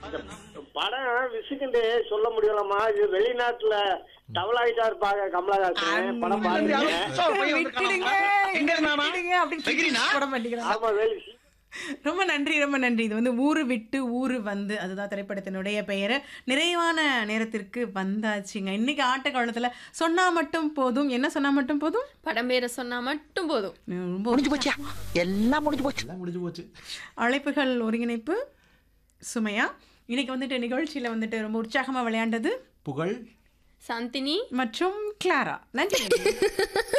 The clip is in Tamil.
படம் விசுக்குண்டு சொல்ல முடியலம்மா இது வெளிநாட்டுல டபுளாயிட்டா இருப்பாங்க கமலஹாசன் படம் பாருங்க விட்டுடுங்க எங்க இருந்தானா? விட்டுடுங்க அப்படின்னு எகிரினா? போட மாட்டேங்கிறாங்க ஆமா வெளி ரொம்ப நன்றி ரொம்ப நன்றி இது வந்து ஊரு விட்டு ஊரு வந்து அதுதான் திரைப்படத்தினுடைய பெயர் நிறைவான நேரத்திற்கு வந்தாச்சுங்க இன்னைக்கு ஆட்ட காலத்துல சொன்னா மட்டும் போதும் என்ன சொன்னா மட்டும் போதும் படம் பேரை சொன்னா மட்டும் போதும் ரொம்ப முடிஞ்சு போச்சா எல்லாம் முடிஞ்சு போச்சு எல்லாம் முடிஞ்சு போச்சு அழைப்புகள் ஒருங்கிணைப்பு சுமையா இன்னைக்கு வந்துட்டு நிகழ்ச்சியில வந்துட்டு ரொம்ப உற்சாகமா விளையாண்டது புகழ் சந்தினி மற்றும் கிளாரா நன்றி